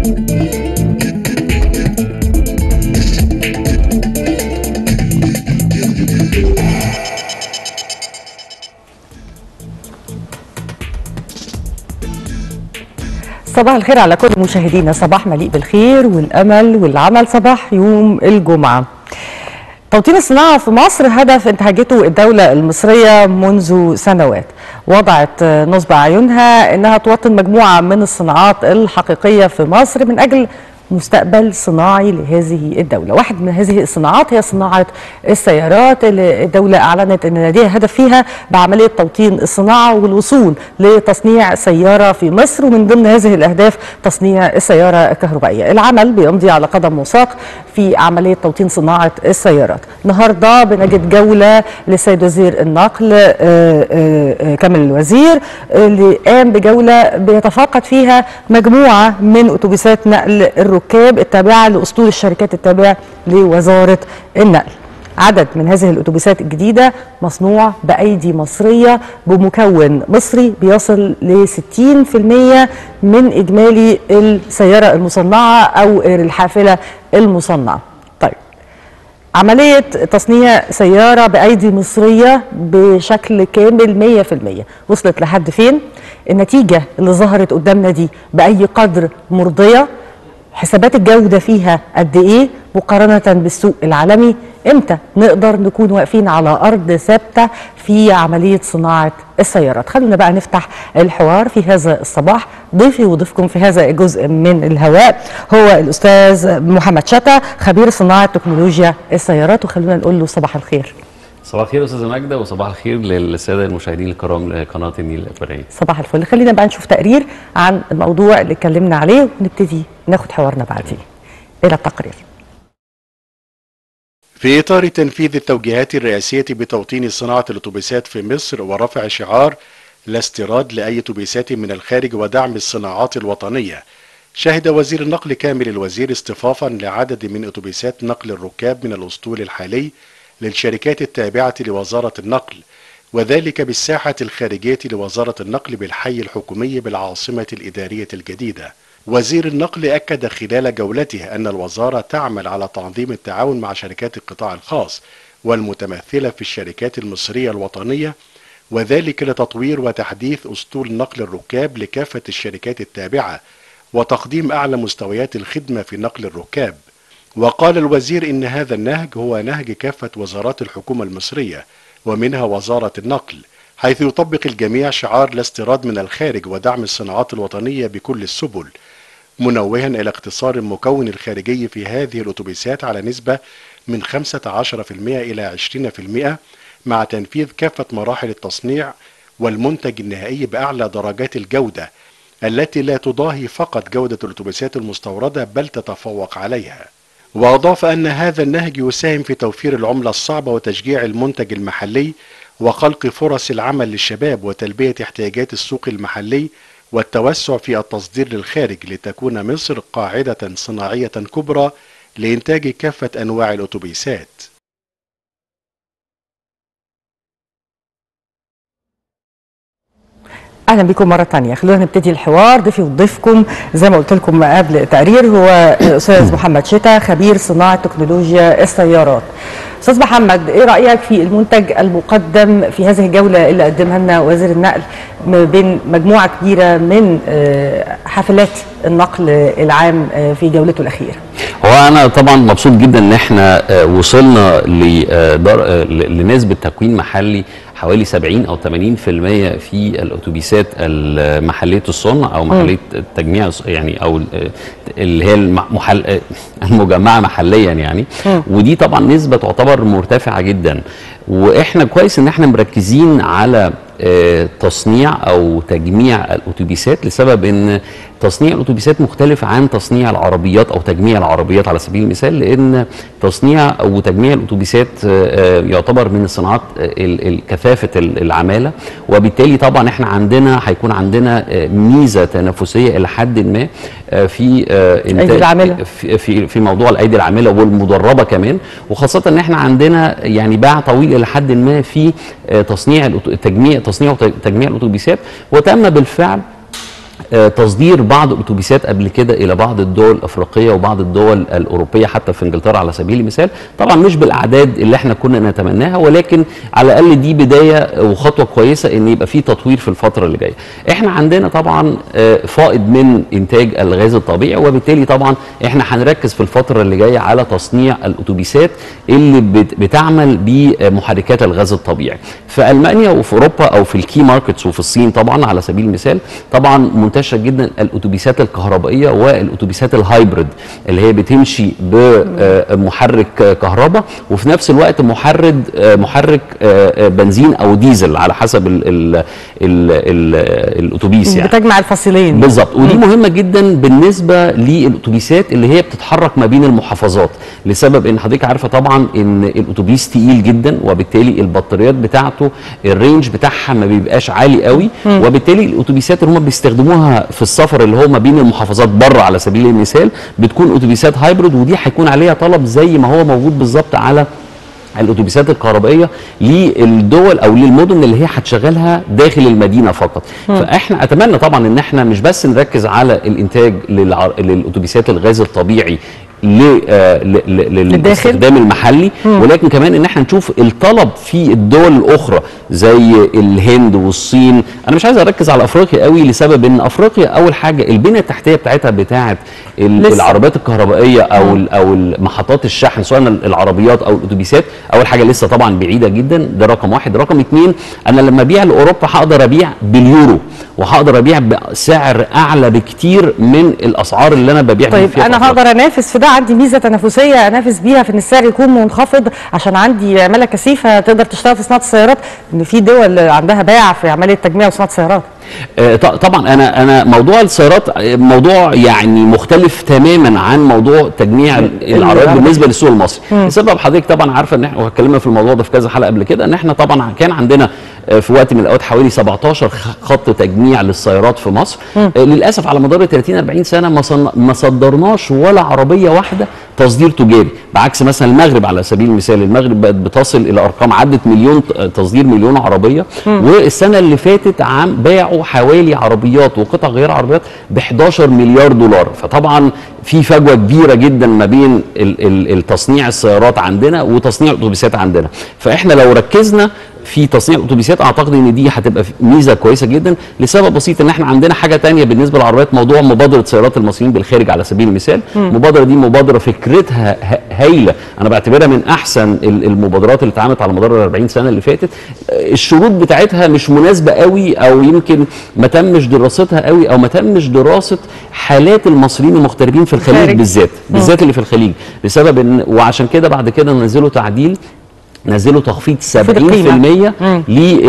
صباح الخير على كل مشاهدينا صباح مليء بالخير والامل والعمل صباح يوم الجمعه توطين الصناعه في مصر هدف انتهجته الدوله المصريه منذ سنوات وضعت نصب اعينها انها توطن مجموعه من الصناعات الحقيقيه في مصر من اجل مستقبل صناعي لهذه الدولة واحد من هذه الصناعات هي صناعة السيارات اللي الدولة أعلنت أن لديها هدف فيها بعملية توطين الصناعة والوصول لتصنيع سيارة في مصر ومن ضمن هذه الأهداف تصنيع السيارة الكهربائية العمل بيمضي على قدم وساق في عملية توطين صناعة السيارات النهاردة بنجد جولة للسيد وزير النقل كامل الوزير اللي قام بجولة بيتفاقد فيها مجموعة من أتوبيسات نقل الركاب التابعة لأسطول الشركات التابعة لوزارة النقل عدد من هذه الأتوبيسات الجديدة مصنوع بأيدي مصرية بمكون مصري بيصل ل 60% من إجمالي السيارة المصنعة أو الحافلة المصنعة طيب عملية تصنيع سيارة بأيدي مصرية بشكل كامل 100% وصلت لحد فين؟ النتيجة اللي ظهرت قدامنا دي بأي قدر مرضية حسابات الجودة فيها قد إيه مقارنة بالسوق العالمي إمتى نقدر نكون واقفين على أرض ثابتة في عملية صناعة السيارات خلونا بقى نفتح الحوار في هذا الصباح ضيفي وضيفكم في هذا الجزء من الهواء هو الأستاذ محمد شتا خبير صناعة تكنولوجيا السيارات وخلونا نقول له صباح الخير صباح الخير استاذه ماجده وصباح الخير للساده المشاهدين الكرام لقناه النيل الاخباريه صباح الفل خلينا بقى نشوف تقرير عن الموضوع اللي اتكلمنا عليه ونبتدي ناخد حوارنا بعديه الى التقرير في إطار تنفيذ التوجيهات الرئاسية بتوطين صناعة الأتوبيسات في مصر ورفع شعار لا استيراد لأي أتوبيسات من الخارج ودعم الصناعات الوطنية شهد وزير النقل كامل الوزير اصطفافا لعدد من أتوبيسات نقل الركاب من الأسطول الحالي للشركات التابعة لوزارة النقل وذلك بالساحة الخارجية لوزارة النقل بالحي الحكومي بالعاصمة الإدارية الجديدة وزير النقل أكد خلال جولته أن الوزارة تعمل على تنظيم التعاون مع شركات القطاع الخاص والمتمثلة في الشركات المصرية الوطنية وذلك لتطوير وتحديث أسطول نقل الركاب لكافة الشركات التابعة وتقديم أعلى مستويات الخدمة في نقل الركاب وقال الوزير إن هذا النهج هو نهج كافة وزارات الحكومة المصرية ومنها وزارة النقل حيث يطبق الجميع شعار لا استيراد من الخارج ودعم الصناعات الوطنية بكل السبل منوها إلى اختصار المكون الخارجي في هذه الأتوبيسات على نسبة من 15% إلى 20% مع تنفيذ كافة مراحل التصنيع والمنتج النهائي بأعلى درجات الجودة التي لا تضاهي فقط جودة الأتوبيسات المستوردة بل تتفوق عليها وأضاف أن هذا النهج يساهم في توفير العملة الصعبة وتشجيع المنتج المحلي وخلق فرص العمل للشباب وتلبية احتياجات السوق المحلي والتوسع في التصدير للخارج لتكون مصر قاعدة صناعية كبرى لإنتاج كافة أنواع الأتوبيسات اهلا بكم مره ثانيه خلونا نبتدي الحوار ضيفي وضيفكم زي ما قلت لكم قبل التقرير هو الاستاذ محمد شتا خبير صناعه تكنولوجيا السيارات استاذ محمد ايه رايك في المنتج المقدم في هذه الجوله اللي قدمها لنا وزير النقل ما بين مجموعه كبيره من حافلات النقل العام في جولته الاخيره هو انا طبعا مبسوط جدا ان احنا وصلنا لنسبه تكوين محلي حوالي 70 او 80% في الاتوبيسات المحليه الصنع او محليه التجميع يعني او اللي هي المحل المجمعه محليا يعني ودي طبعا نسبه تعتبر مرتفعه جدا واحنا كويس ان احنا مركزين على تصنيع او تجميع الاتوبيسات لسبب ان تصنيع الاتوبيسات مختلف عن تصنيع العربيات او تجميع العربيات على سبيل المثال لان تصنيع او تجميع الاتوبيسات يعتبر من الصناعات كثافه العماله وبالتالي طبعا احنا عندنا هيكون عندنا ميزه تنافسيه الى حد ما في ايدي العامله في في موضوع الايدي العامله والمدربه كمان وخاصه ان احنا عندنا يعني باع طويل الى حد ما في تصنيع التجميع تصنيع وتجميع الاتوبيسات وتم بالفعل آه، تصدير بعض الاتوبيسات قبل كده الى بعض الدول الافريقيه وبعض الدول الاوروبيه حتى في انجلترا على سبيل المثال طبعا مش بالاعداد اللي احنا كنا نتمناها ولكن على الاقل دي بدايه وخطوه كويسه ان يبقى في تطوير في الفتره اللي جايه احنا عندنا طبعا آه، فائض من انتاج الغاز الطبيعي وبالتالي طبعا احنا هنركز في الفتره اللي جايه على تصنيع الاتوبيسات اللي بت- بتعمل بمحركات الغاز الطبيعي في المانيا وفي اوروبا او في الكي ماركتس وفي الصين طبعا على سبيل المثال طبعا منتشره جدا الاتوبيسات الكهربائيه والاتوبيسات الهايبريد اللي هي بتمشي بمحرك كهرباء وفي نفس الوقت محرك محرك آه، آه، بنزين او ديزل على حسب ال ال ال ال الاتوبيس يعني بتجمع الفصيلين بالظبط ودي مهمه جدا بالنسبه للاتوبيسات اللي هي بتتحرك ما بين المحافظات لسبب ان حضرتك عارفه طبعا ان الاتوبيس تقيل جدا وبالتالي البطاريات بتاعته الرينج بتاعها ما بيبقاش عالي قوي وبالتالي الاتوبيسات اللي هم بيستخدموها في السفر اللي هو ما بين المحافظات بره على سبيل المثال بتكون اتوبيسات هايبريد ودي هيكون عليها طلب زي ما هو موجود بالظبط على الاتوبيسات الكهربائيه للدول او للمدن اللي هي هتشغلها داخل المدينه فقط فاحنا اتمنى طبعا ان احنا مش بس نركز على الانتاج للع... للاتوبيسات الغاز الطبيعي ل... آه، ل... ل... للداخل. للاستخدام المحلي ولكن كمان ان احنا نشوف الطلب في الدول الاخرى زي الهند والصين انا مش عايز اركز على افريقيا قوي لسبب ان افريقيا اول حاجه البنيه التحتيه بتاعتها بتاعه ال- لسه. العربيات الكهربائيه او ال- او محطات الشحن سواء العربيات او الاتوبيسات اول حاجه لسه طبعا بعيده جدا ده رقم واحد رقم اتنين انا لما ابيع لاوروبا هقدر ابيع باليورو وهقدر ابيع بسعر اعلى بكتير من الاسعار اللي انا ببيع بيها طيب فيها في انا أفريقيا. هقدر انافس في ده عندي ميزه تنافسيه انافس بيها في ان السعر يكون منخفض عشان عندي عماله كثيفه تقدر تشتغل في صناعه السيارات ان في دول عندها باع في عمليه تجميع وصناعه السيارات آه، ط- طبعا انا انا موضوع السيارات آه، موضوع يعني مختلف تماما عن موضوع تجميع ال- العربيات العربية. بالنسبه للسوق المصري لسبب حضرتك طبعا عارفه ان احنا واتكلمنا في الموضوع ده في كذا حلقه قبل كده ان احنا طبعا كان عندنا آه، في وقت من الاوقات حوالي 17 خ- خط تجميع للسيارات في مصر آه، للاسف على مدار 30 40 سنه ما صن- ما صدرناش ولا عربيه واحده تصدير تجاري بعكس مثلا المغرب على سبيل المثال المغرب بقت بتصل الى ارقام عدت مليون ت- تصدير مليون عربيه والسنه اللي فاتت عام باعوا حوالي عربيات وقطع غير عربيات ب 11 مليار دولار فطبعا في فجوه كبيره جدا ما بين ال- ال- التصنيع السيارات عندنا وتصنيع الاتوبيسات عندنا فاحنا لو ركزنا في تصنيع الاتوبيسات اعتقد ان دي هتبقى ميزه كويسه جدا لسبب بسيط ان احنا عندنا حاجه تانية بالنسبه للعربيات موضوع مبادره سيارات المصريين بالخارج على سبيل المثال المبادره دي مبادره فكرتها ه- هايله انا بعتبرها من احسن ال- المبادرات اللي اتعملت على مدار ال 40 سنه اللي فاتت آه، الشروط بتاعتها مش مناسبه قوي او يمكن ما تمش دراستها قوي او ما تمش دراسه حالات المصريين المغتربين في الخليج الخارج. بالذات بالذات اللي في الخليج لسبب ان وعشان كده بعد كده نزلوا تعديل نزلوا تخفيض 70% القيمة. مم.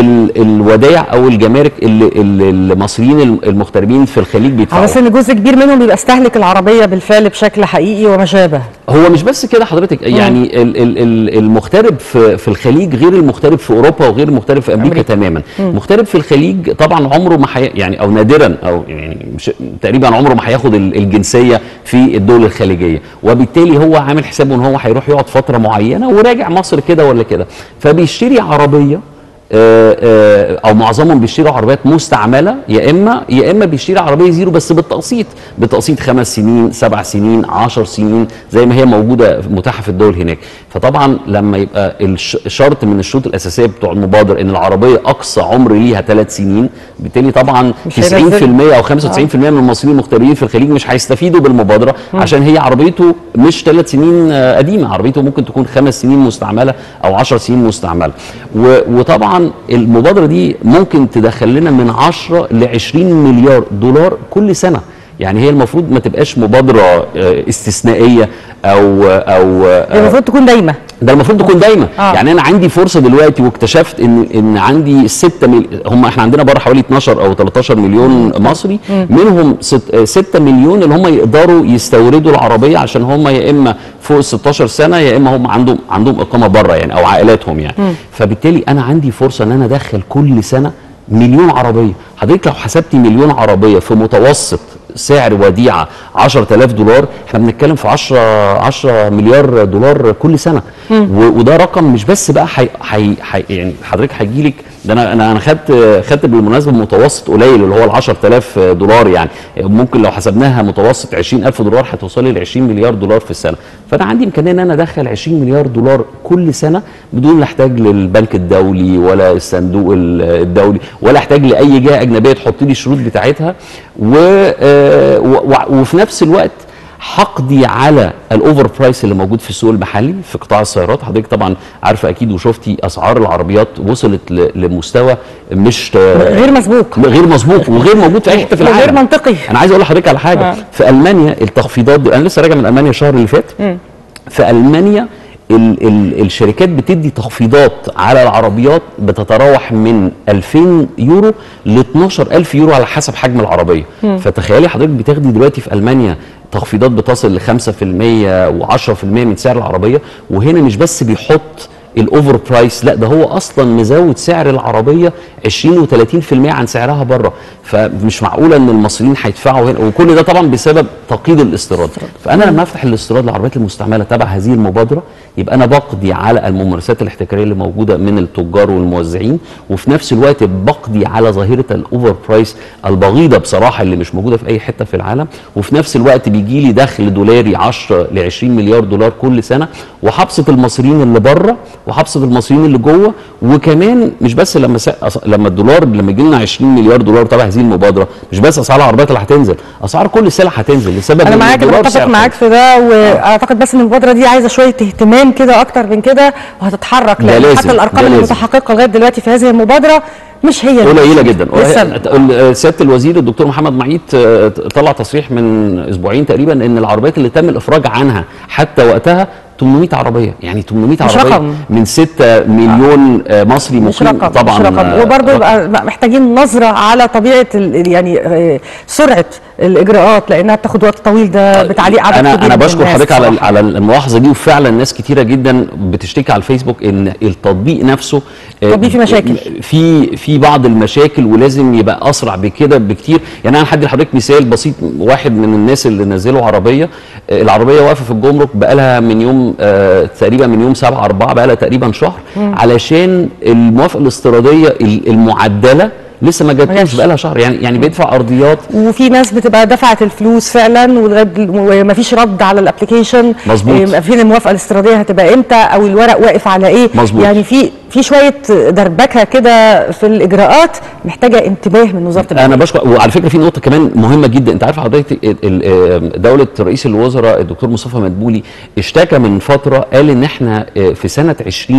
للودائع او الجمارك اللي اللي المصريين المغتربين في الخليج على بيدفعوا اساس ان جزء كبير منهم بيبقى استهلك العربيه بالفعل بشكل حقيقي وما شابه هو مش بس كده حضرتك يعني ال- ال- ال- المغترب في في الخليج غير المغترب في اوروبا وغير المغترب في امريكا, أمريكا. تماما مغترب في الخليج طبعا عمره ما حي... يعني او نادرا او يعني مش تقريبا عمره ما هياخد ال- الجنسيه في الدول الخليجيه وبالتالي هو عامل حسابه ان هو هيروح يقعد فتره معينه وراجع مصر كده ولا كده فبيشتري عربيه آه، آه، او معظمهم بيشتروا عربيات مستعمله يا اما يا اما بيشتري عربيه زيرو بس بالتقسيط بالتقسيط خمس سنين سبع سنين عشر سنين زي ما هي موجوده متاحه في الدول هناك فطبعا لما يبقى الش- شرط من الشروط الاساسيه بتوع المبادر ان العربيه اقصى عمر ليها ثلاث سنين بالتالي طبعا مش 90% هينزل. او 95% من المصريين المغتربين في الخليج مش هيستفيدوا بالمبادره عشان هي عربيته مش ثلاث سنين آه، قديمه عربيته ممكن تكون خمس سنين مستعمله او 10 سنين مستعمله و- وطبعا المبادره دي ممكن تدخل لنا من 10 ل 20 مليار دولار كل سنه يعني هي المفروض ما تبقاش مبادره آه، استثنائيه او او هي المفروض تكون دايمه ده المفروض تكون دايما آه. آه. يعني انا عندي فرصه دلوقتي واكتشفت ان ان عندي 6 مل... هم احنا عندنا بره حوالي 12 او 13 مليون مصري منهم 6 مليون اللي هم يقدروا يستوردوا العربيه عشان هم يا اما فوق ال 16 سنه يا اما هم عندهم عندهم اقامه بره يعني او عائلاتهم يعني فبالتالي انا عندي فرصه ان انا ادخل كل سنه مليون عربيه حضرتك لو حسبتي مليون عربيه في متوسط سعر وديعه 10000 دولار احنا بنتكلم في 10 10 مليار دولار كل سنه و- وده رقم مش بس بقى حي حي حي يعني حضرتك هيجي لك ده انا انا انا خدت خدت بالمناسبه متوسط قليل اللي هو ال 10000 دولار يعني ممكن لو حسبناها متوسط 20000 دولار هتوصلي ل 20 مليار دولار في السنه فانا عندي امكانيه ان انا ادخل 20 مليار دولار كل سنه بدون لا احتاج للبنك الدولي ولا الصندوق ال- الدولي ولا احتاج لاي جهه اجنبيه تحط لي الشروط بتاعتها و آه، و- و- وفي نفس الوقت حقدي على الاوفر برايس اللي موجود في السوق المحلي في قطاع السيارات حضرتك طبعا عارفه اكيد وشفتي اسعار العربيات وصلت ل- لمستوى مش غير مسبوق غير مسبوق وغير موجود في اي حته في العالم وغير منطقي. انا عايز اقول لحضرتك على حاجه آه. في المانيا التخفيضات دي انا لسه راجع من المانيا الشهر اللي فات في المانيا ال ال الشركات بتدي تخفيضات على العربيات بتتراوح من 2000 يورو ل 12000 يورو على حسب حجم العربيه فتخيلي حضرتك بتاخدي دلوقتي في المانيا تخفيضات بتصل ل 5% و10% من سعر العربيه وهنا مش بس بيحط الاوفر برايس لا ده هو اصلا مزود سعر العربيه 20 و30% عن سعرها بره فمش معقوله ان المصريين هيدفعوا هنا وكل ده طبعا بسبب تقييد الاستيراد فانا لما افتح الاستيراد للعربيات المستعمله تبع هذه المبادره يبقى انا بقضي على الممارسات الاحتكاريه اللي موجوده من التجار والموزعين وفي نفس الوقت بقضي على ظاهره الاوفر برايس البغيضه بصراحه اللي مش موجوده في اي حته في العالم وفي نفس الوقت بيجي لي دخل دولاري 10 ل 20 مليار دولار كل سنه وهبسط المصريين اللي بره وهبسط المصريين اللي جوه وكمان مش بس لما سا... أص- لما الدولار لما يجي لنا 20 مليار دولار تبع هذه المبادره مش بس اسعار العربيات اللي هتنزل اسعار كل السلع هتنزل لسبب انا إن معاك انا الدولار متفق سعره معاك في ده واعتقد بس ان المبادره دي عايزه شويه اهتمام كده اكتر من كده وهتتحرك ده لان لازم، حتى ده الارقام لازم. المتحققه لغايه دلوقتي في هذه المبادره مش هي قليله جدا لسه قليلة. سياده الوزير الدكتور محمد معيط آه، طلع تصريح من اسبوعين تقريبا ان العربيات اللي تم الافراج عنها حتى وقتها 800 عربيه يعني 800 مش عربيه رقم. من 6 مليون آه، مصري مش مقيم رقم طبعا مش رقم آه، وبرضه رقم. يبقى محتاجين نظره على طبيعه ال- يعني آه، سرعه الاجراءات لانها بتاخد وقت طويل ده بتعليق عدد انا كبير انا من بشكر الناس حضرتك على بصراحة. على الملاحظه دي وفعلا ناس كتيره جدا بتشتكي على الفيسبوك ان التطبيق نفسه آه، التطبيق فيه مشاكل. في في بعض المشاكل ولازم يبقى اسرع بكده بكتير يعني انا هدي لحضرتك مثال بسيط واحد من الناس اللي نزلوا عربيه آه، العربيه واقفه في الجمرك بقالها من يوم آه، تقريبا من يوم 7 4 بقالها تقريبا شهر علشان الموافقه الاستيراديه ال- المعدله لسه ما جاتش. جاتوش بقالها شهر يعني يعني بيدفع ارضيات وفي ناس بتبقى دفعت الفلوس فعلا ولغايه دل- ومفيش رد على الابلكيشن مظبوط. إيه، فين الموافقه الاستيراديه هتبقى امتى او الورق واقف على ايه مظبوط. يعني في في شويه دربكه كده في الاجراءات محتاجه انتباه من وزاره انا الماليه بشكر وعلى فكره في نقطه كمان مهمه جدا انت عارف حضرتك ال- ال- دوله رئيس الوزراء الدكتور مصطفى مدبولي اشتكى من فتره قال ان احنا آه، في سنه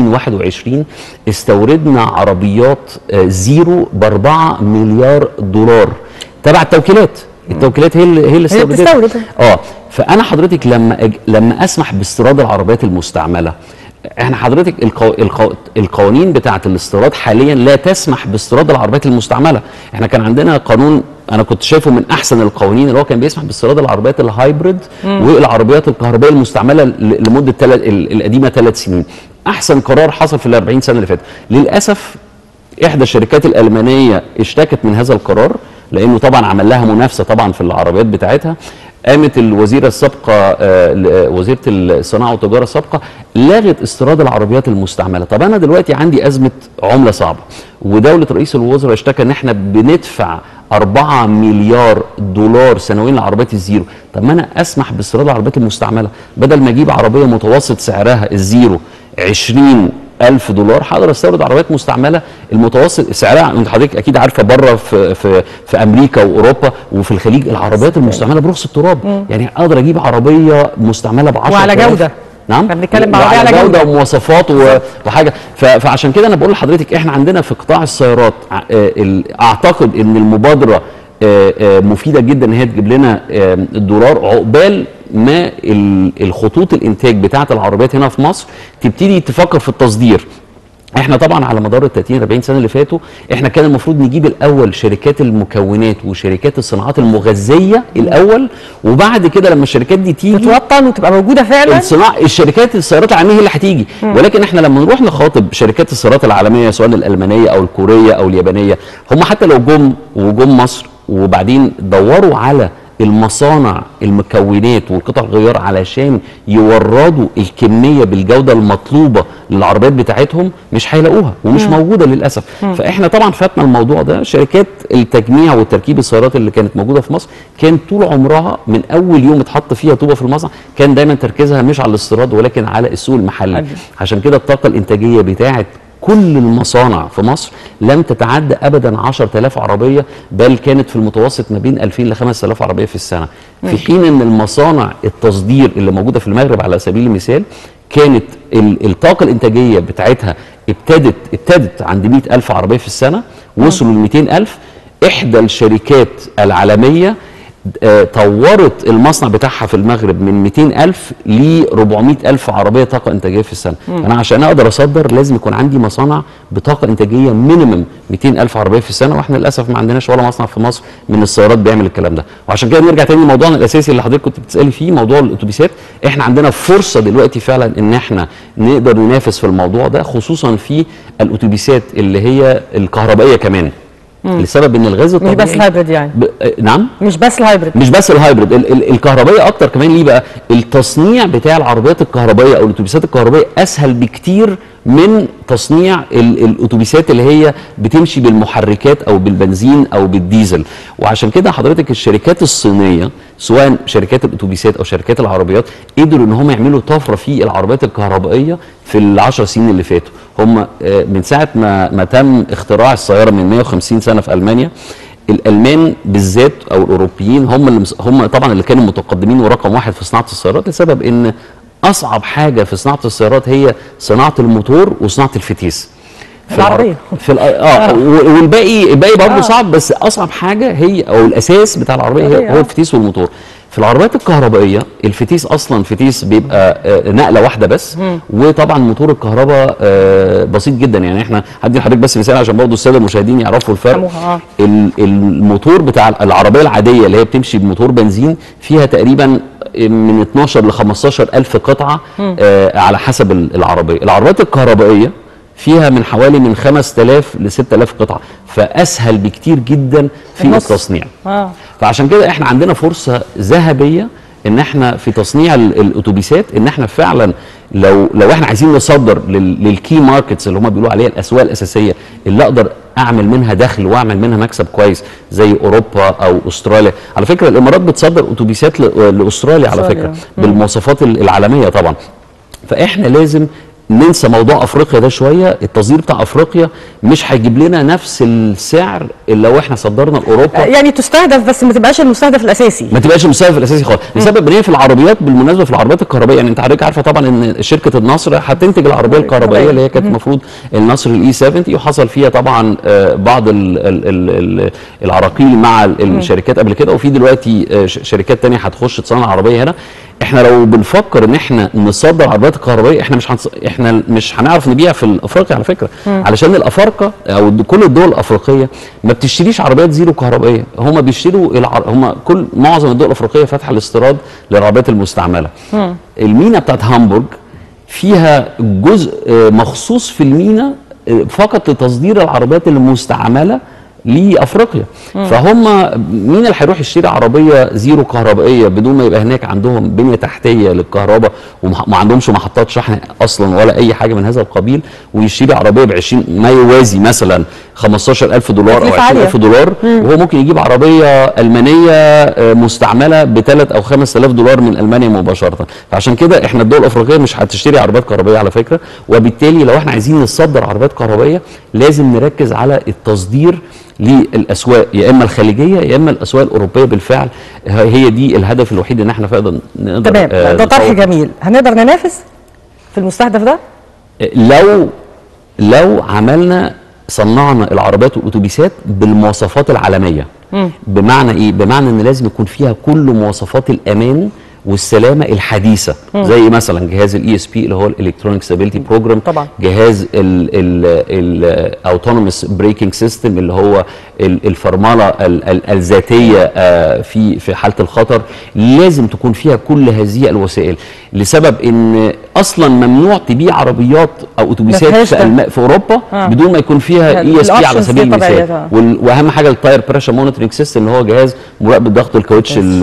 2021 استوردنا عربيات آه، زيرو ب 4 مليار دولار تبع التوكيلات التوكيلات هي اللي هي اللي هي استوردتها. بتستورد. اه فانا حضرتك لما أج... لما اسمح باستيراد العربيات المستعمله احنا حضرتك القو... القو... القوانين بتاعه الاستيراد حاليا لا تسمح باستيراد العربيات المستعمله احنا كان عندنا قانون انا كنت شايفه من احسن القوانين اللي هو كان بيسمح باستيراد العربيات الهايبريد والعربيات الكهربائيه المستعمله ل... لمده تلت... ال- القديمه ثلاث سنين احسن قرار حصل في ال 40 سنه اللي فاتت للاسف احدى الشركات الالمانيه اشتكت من هذا القرار لانه طبعا عمل لها منافسه طبعا في العربيات بتاعتها قامت الوزيره السابقه آه، ل- آه، وزيره الصناعه والتجاره السابقه لغت استيراد العربيات المستعمله طب انا دلوقتي عندي ازمه عمله صعبه ودوله رئيس الوزراء اشتكى ان احنا بندفع 4 مليار دولار سنويا لعربيات الزيرو طب ما انا اسمح باستيراد العربيات المستعمله بدل ما اجيب عربيه متوسط سعرها الزيرو 20 ألف دولار هقدر استورد عربيات مستعمله المتوسط سعرها انت حضرتك اكيد عارفه بره في في في امريكا واوروبا وفي الخليج العربيات المستعمله برخص التراب يعني اقدر اجيب عربيه مستعمله ب 10 وعلى جودة. نعم احنا بنتكلم بعربية وعلى على جوده جودة. ومواصفات و- وحاجه ف- فعشان كده انا بقول لحضرتك احنا عندنا في قطاع السيارات ع- آه، ال- اعتقد ان المبادره آه، آه، مفيده جدا ان هي تجيب لنا آه، الدولار عقبال ما ال- الخطوط الانتاج بتاعه العربيات هنا في مصر تبتدي تفكر في التصدير احنا طبعا على مدار ال 30 40 سنه اللي فاتوا احنا كان المفروض نجيب الاول شركات المكونات وشركات الصناعات المغذيه الاول وبعد كده لما الشركات دي تيجي تتوطن وتبقى موجوده فعلا الصناعه الشركات السيارات العالميه هي اللي هتيجي ولكن احنا لما نروح نخاطب شركات السيارات العالميه سواء الالمانيه او الكوريه او اليابانيه هم حتى لو جم وجم مصر وبعدين دوروا على المصانع المكونات والقطع الغيار علشان يوردوا الكميه بالجوده المطلوبه للعربيات بتاعتهم مش هيلاقوها ومش موجوده للاسف فاحنا طبعا فاتنا الموضوع ده شركات التجميع والتركيب السيارات اللي كانت موجوده في مصر كان طول عمرها من اول يوم اتحط فيها طوبه في المصنع كان دايما تركيزها مش على الاستيراد ولكن على السوق المحلي أيوة. عشان كده الطاقه الانتاجيه بتاعت كل المصانع في مصر لم تتعدى ابدا 10000 عربيه بل كانت في المتوسط ما بين 2000 ل 5000 عربيه في السنه في حين ان المصانع التصدير اللي موجوده في المغرب على سبيل المثال كانت ال- الطاقه الانتاجيه بتاعتها ابتدت ابتدت عند 100000 عربيه في السنه وصلوا ل 200000 احدى الشركات العالميه آه، طورت المصنع بتاعها في المغرب من 200 ألف ل 400 ألف عربية طاقة إنتاجية في السنة أنا عشان أقدر أصدر لازم يكون عندي مصانع بطاقة إنتاجية مينيمم 200 ألف عربية في السنة وإحنا للأسف ما عندناش ولا مصنع في مصر من السيارات بيعمل الكلام ده وعشان كده نرجع تاني لموضوعنا الأساسي اللي حضرتك كنت بتسألي فيه موضوع الأتوبيسات إحنا عندنا فرصة دلوقتي فعلا إن إحنا نقدر ننافس في الموضوع ده خصوصا في الأتوبيسات اللي هي الكهربائية كمان لسبب ان الغاز مش الطبيعي بس الهايبريد يعني ب... آه، نعم مش بس الهايبريد مش بس الهايبريد ال ال الكهربائيه اكتر كمان ليه بقى التصنيع بتاع العربيات الكهربائيه او الاتوبيسات الكهربائيه اسهل بكتير من تصنيع ال الاتوبيسات اللي هي بتمشي بالمحركات او بالبنزين او بالديزل وعشان كده حضرتك الشركات الصينيه سواء شركات الاتوبيسات او شركات العربيات قدروا ان هم يعملوا طفره في العربيات الكهربائيه في العشر سنين اللي فاتوا هم آه، من ساعه ما ما تم اختراع السياره من 150 سنه في المانيا الالمان بالذات او الاوروبيين هم اللي مس- هم طبعا اللي كانوا متقدمين ورقم واحد في صناعه السيارات لسبب ان اصعب حاجه في صناعه السيارات هي صناعه الموتور وصناعه الفتيس في العر- العربية. في الع- اه و- والباقي الباقي برضه آه. صعب بس اصعب حاجه هي او الاساس بتاع العربيه هي العربية، هو آه. الفتيس والموتور في العربيات الكهربائيه الفتيس اصلا فتيس بيبقى آه، نقله واحده بس وطبعا موتور الكهرباء آه، بسيط جدا يعني احنا هدي لحضرتك بس مثال عشان برضه الساده المشاهدين يعرفوا الفرق يفهموها، آه. ال- الموتور بتاع العربيه العاديه اللي هي بتمشي بموتور بنزين فيها تقريبا من 12 ل 15 الف قطعه آه على حسب ال- العربيه العربيات الكهربائيه فيها من حوالي من 5000 ل 6000 قطعه فاسهل بكتير جدا في النص. التصنيع اه فعشان كده احنا عندنا فرصه ذهبيه ان احنا في تصنيع ال- الاتوبيسات ان احنا فعلا لو لو احنا عايزين نصدر لل- للكي ماركتس اللي هم بيقولوا عليها الاسواق الاساسيه اللي اقدر اعمل منها دخل واعمل منها مكسب كويس زي اوروبا او استراليا على فكره الامارات بتصدر اتوبيسات ل- لاستراليا على أستراليا. فكره بالمواصفات ال- العالميه طبعا فاحنا لازم ننسى موضوع افريقيا ده شويه التصدير بتاع افريقيا مش هيجيب لنا نفس السعر اللي لو احنا صدرنا لاوروبا يعني تستهدف بس ما تبقاش المستهدف الاساسي ما تبقاش المستهدف الاساسي خالص لسبب ان هي في العربيات بالمناسبه في العربيات الكهربائيه يعني انت حضرتك عارفه طبعا ان شركه النصر هتنتج العربيه الكهربائيه اللي هي كانت المفروض النصر الاي 70 وحصل فيها طبعا آه، بعض ال ال ال ال العراقيل مع ال- الشركات قبل كده وفي دلوقتي آه، ش- شركات تانية هتخش تصنع عربيه هنا احنا لو بنفكر ان احنا نصدر عربيات الكهربائيه احنا مش هنص... احنا مش هنعرف نبيع في افريقيا على فكره علشان الافارقه او د- كل الدول الافريقيه ما بتشتريش عربيات زيرو كهربائيه هم بيشتروا العر... هم كل معظم الدول الافريقيه فاتحه الاستيراد للعربيات المستعمله المينا بتاعت هامبورج فيها جزء آه، مخصوص في المينا آه، فقط لتصدير العربيات المستعمله لافريقيا فهم مين اللي هيروح يشتري عربيه زيرو كهربائيه بدون ما يبقى هناك عندهم بنيه تحتيه للكهرباء وما عندهمش محطات شحن اصلا ولا اي حاجه من هذا القبيل ويشتري عربيه ب 20 ما يوازي مثلا 15000 دولار او تكلفة عالية. 20000 دولار وهو ممكن يجيب عربيه المانيه آه، مستعمله ب 3 او 5000 دولار من المانيا مباشره فعشان كده احنا الدول الافريقيه مش هتشتري عربيات كهربائيه على فكره وبالتالي لو احنا عايزين نصدر عربيات كهربائيه لازم نركز على التصدير للاسواق يا اما الخليجيه يا اما الاسواق الاوروبيه بالفعل هي دي الهدف الوحيد ان احنا فعلا نقدر تمام آه، ده طرح نطور. جميل هنقدر ننافس في المستهدف ده لو لو عملنا صنعنا العربيات والاتوبيسات بالمواصفات العالميه بمعنى ايه بمعنى ان لازم يكون فيها كل مواصفات الامان والسلامه الحديثه زي مثلا جهاز الاي اس بي اللي هو الالكترونيك ستابيليتي بروجرام طبعا. جهاز الاوتونوموس بريكنج سيستم اللي هو ال- الفرمله ال- ال- الذاتيه آه، في في حاله الخطر لازم تكون فيها كل هذه الوسائل لسبب ان اصلا ممنوع تبيع عربيات او اتوبيسات فيهاش في, ده. الم... في اوروبا آه. بدون ما يكون فيها اي اس بي على الoptions سبيل دي طبيعية المثال طبعا. وال- واهم حاجه التاير بريشر مونيتورنج سيستم اللي هو جهاز مراقبه ضغط الكاوتش ال-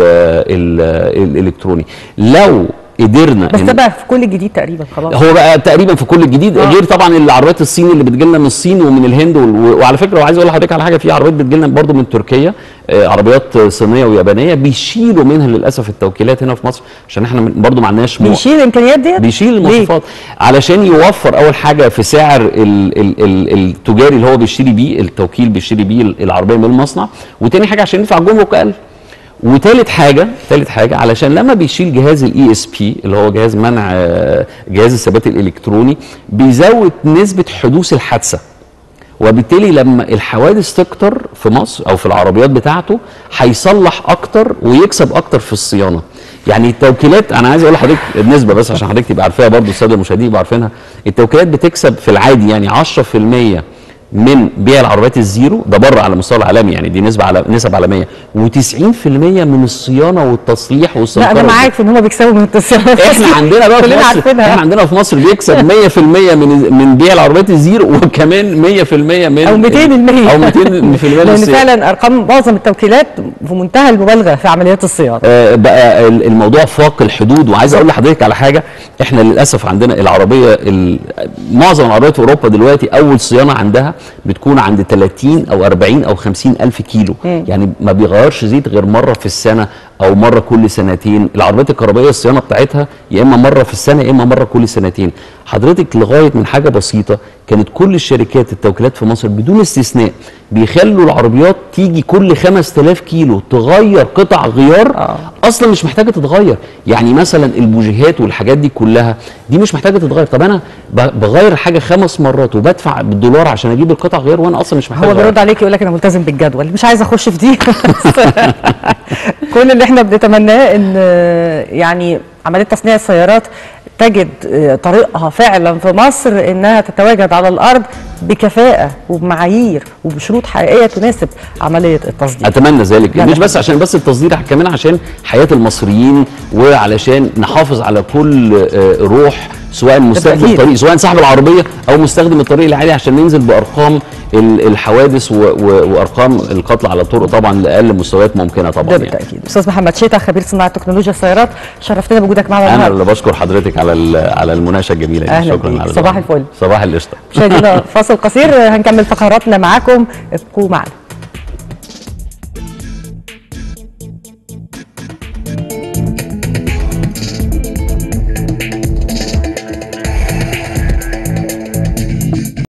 ال- الالكتروني لو قدرنا بس إن- ده بقى في كل جديد تقريبا خلاص هو بقى تقريبا في كل الجديد آه. غير طبعا العربيات الصين اللي بتجي لنا من الصين ومن الهند وال- وعلى فكره وعايز اقول لحضرتك على حاجه في عربيات بتجي لنا برضه من تركيا آه، عربيات صينيه ويابانيه بيشيلوا منها للاسف التوكيلات هنا في مصر عشان احنا من- برضه ما عندناش مو- بيشيل الامكانيات ديت بيشيل ليه؟ المواصفات علشان يوفر اول حاجه في سعر ال ال ال التجاري اللي هو بيشتري بيه التوكيل بيشتري بيه العربيه من المصنع وتاني حاجه عشان يدفع الجمرك اقل وتالت حاجه تالت حاجه علشان لما بيشيل جهاز الاي اس بي اللي هو جهاز منع آه، جهاز الثبات الالكتروني بيزود نسبه حدوث الحادثه وبالتالي لما الحوادث تكتر في مصر او في العربيات بتاعته هيصلح اكتر ويكسب اكتر في الصيانه يعني التوكيلات انا عايز اقول لحضرتك النسبه بس عشان حضرتك تبقى عارفاها برضو الساده المشاهدين يبقوا عارفينها التوكيلات بتكسب في العادي يعني 10% من بيع العربيات الزيرو ده بره على المستوى العالمي يعني دي نسبه على نسب عالميه و90% من الصيانه والتصليح لا والسمكره انا معاك في ان هم بيكسبوا من التصريحات احنا عندنا بقى في كلنا مصر عارفينها احنا عندنا في مصر بيكسب 100% من من بيع العربيات الزيرو وكمان 100% من او 200% او 200% من لان الصيانة. فعلا ارقام معظم التوكيلات في منتهى المبالغه في عمليات الصيانه آه، بقى ال- الموضوع فاق الحدود وعايز اقول لحضرتك على حاجه احنا للاسف عندنا العربيه ال- معظم العربيات في اوروبا دلوقتي اول صيانه عندها بتكون عند 30 او 40 او 50 الف كيلو يعني ما بيغيرش زيت غير مره في السنه او مره كل سنتين العربيات الكهربائيه الصيانه بتاعتها يا اما مره في السنه يا اما مره كل سنتين حضرتك لغايه من حاجه بسيطه كانت كل الشركات التوكيلات في مصر بدون استثناء بيخلوا العربيات تيجي كل 5000 كيلو تغير قطع غيار آه. اصلا مش محتاجه تتغير يعني مثلا البوجيهات والحاجات دي كلها دي مش محتاجه تتغير طب انا ب- بغير حاجه خمس مرات وبدفع بالدولار عشان اجيب القطع غيار وانا اصلا مش محتاج هو أغير. بيرد عليك يقول لك انا ملتزم بالجدول مش عايز اخش في دي بس كل اللي احنا بنتمناه ان يعني عمليه تصنيع السيارات تجد طريقها فعلا في مصر انها تتواجد على الارض بكفاءه وبمعايير وبشروط حقيقيه تناسب عمليه التصدير اتمنى ذلك لا، مش لا. بس عشان بس التصدير كمان عشان حياه المصريين وعلشان نحافظ على كل آه، روح سواء مستخدم بالتأكيد. الطريق سواء صاحب العربيه او مستخدم الطريق العالي عشان ننزل بارقام ال- الحوادث و- و- وارقام القتل على الطرق طبعا لاقل مستويات ممكنه طبعا ده يعني. بالتاكيد استاذ محمد شيتا خبير صناعه تكنولوجيا السيارات شرفتنا بوجودك معنا انا النهارده اللي بشكر حضرتك على ال- على المناقشه الجميله دي أهلا شكرا بيك. على صباح الوقت. الفل. صباح القشطه مشاهدينا فاصل قصير هنكمل فقراتنا معاكم ابقوا معنا